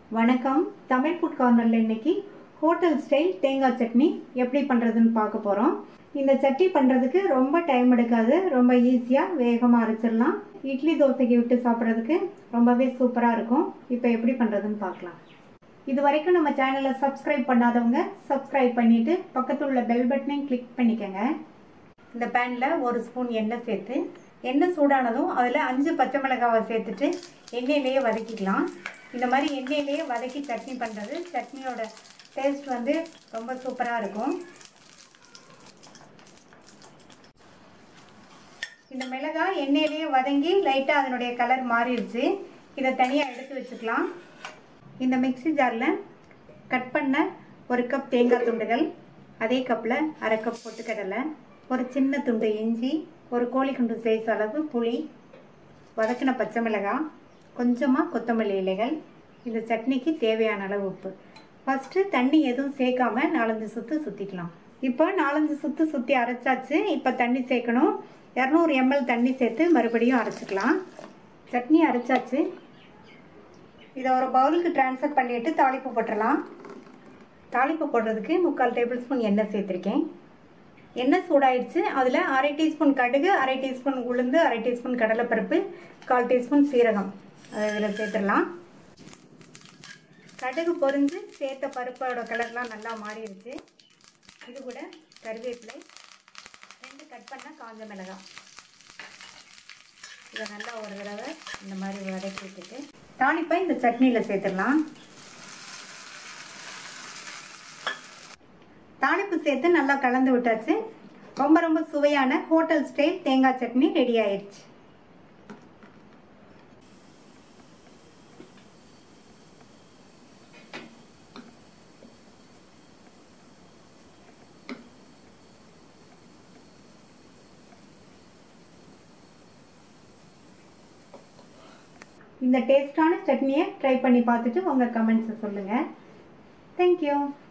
வணக்கம் தமிழ் ஃபுட் கார்னரில் இன்னைக்கு ஹோட்டல் ஸ்டைல் தேங்காய் சட்னி எப்படி பண்ணுறதுன்னு பார்க்க போகிறோம் இந்த சட்னி பண்ணுறதுக்கு ரொம்ப டைம் எடுக்காது ரொம்ப ஈஸியாக வேகமாக அரைச்சிடலாம் இட்லி தோசைக்கு விட்டு சாப்பிட்றதுக்கு ரொம்பவே சூப்பராக இருக்கும் இப்போ எப்படி பண்ணுறதுன்னு பார்க்கலாம் இது வரைக்கும் நம்ம சேனலை சப்ஸ்கிரைப் பண்ணாதவங்க சப்ஸ்கிரைப் பண்ணிவிட்டு பக்கத்தில் உள்ள பெல் பட்டனையும் கிளிக் பண்ணிக்கோங்க இந்த பேனில் ஒரு ஸ்பூன் எண்ணெய் சேர்த்து எண்ணெய் சூடானதும் அதில் அஞ்சு பச்சை மிளகாவை சேர்த்துட்டு எண்ணெயிலேயே வதக்கிக்கலாம் இந்த மாதிரி எண்ணெயிலேயே வதக்கி சட்னி பண்ணுறது சட்னியோட டேஸ்ட் வந்து ரொம்ப சூப்பராக இருக்கும் இந்த மிளகாய் எண்ணெயிலேயே வதங்கி லைட்டாக அதனுடைய கலர் மாறிடுச்சு இதை தனியாக எடுத்து வச்சுக்கலாம் இந்த மிக்ஸி ஜாரில் கட் பண்ண ஒரு கப் தேங்காய் துண்டுகள் அதே கப்பில் அரை கப் பொட்டுக்கடலை ஒரு சின்ன துண்டு இஞ்சி ஒரு கோழி குண்டு சைஸ் அளவு புளி வதக்கின பச்சை மிளகாய் கொஞ்சமாக கொத்தமல்லி இலைகள் இந்த சட்னிக்கு தேவையான அளவு உப்பு ஃபஸ்ட்டு தண்ணி எதுவும் சேர்க்காம நாலஞ்சு சுற்று சுற்றிக்கலாம் இப்போ நாலஞ்சு சுற்று சுற்றி அரைச்சாச்சு இப்போ தண்ணி சேர்க்கணும் இரநூறு எம்எல் தண்ணி சேர்த்து மறுபடியும் அரைச்சிக்கலாம் சட்னி அரைச்சாச்சு இதை ஒரு பவுலுக்கு ட்ரான்ஸ்ஃபர் பண்ணிவிட்டு தாளிப்பு போட்டுடலாம் தாளிப்பு போடுறதுக்கு முக்கால் டேபிள் ஸ்பூன் எண்ணெய் சேர்த்துருக்கேன் எண்ணெய் சூடாயிடுச்சு அதில் அரை டீஸ்பூன் கடுகு அரை டீஸ்பூன் உளுந்து அரை டீஸ்பூன் கடலைப்பருப்பு கால் டீஸ்பூன் சீரகம் அதை இதில் சேர்த்துடலாம் கடுகு பொரிஞ்சு சேர்த்த பருப்போட கலர்லாம் நல்லா மாறிடுச்சு இது கூட கருவேப்பிலை ரெண்டு கட் பண்ண காஞ்ச மிளகாய் இதை நல்லா ஒரு தடவை இந்த மாதிரி வதக்கி விட்டுட்டு தாளிப்பை இந்த சட்னியில் சேர்த்துடலாம் தாளிப்பு சேர்த்து நல்லா கலந்து விட்டாச்சு ரொம்ப ரொம்ப சுவையான ஹோட்டல் ஸ்டைல் தேங்காய் சட்னி ரெடி ஆயிடுச்சு இந்த டேஸ்டான சட்னியை ட்ரை பண்ணி பார்த்துட்டு உங்கள் கமெண்ட்ஸை சொல்லுங்கள் தேங்க்யூ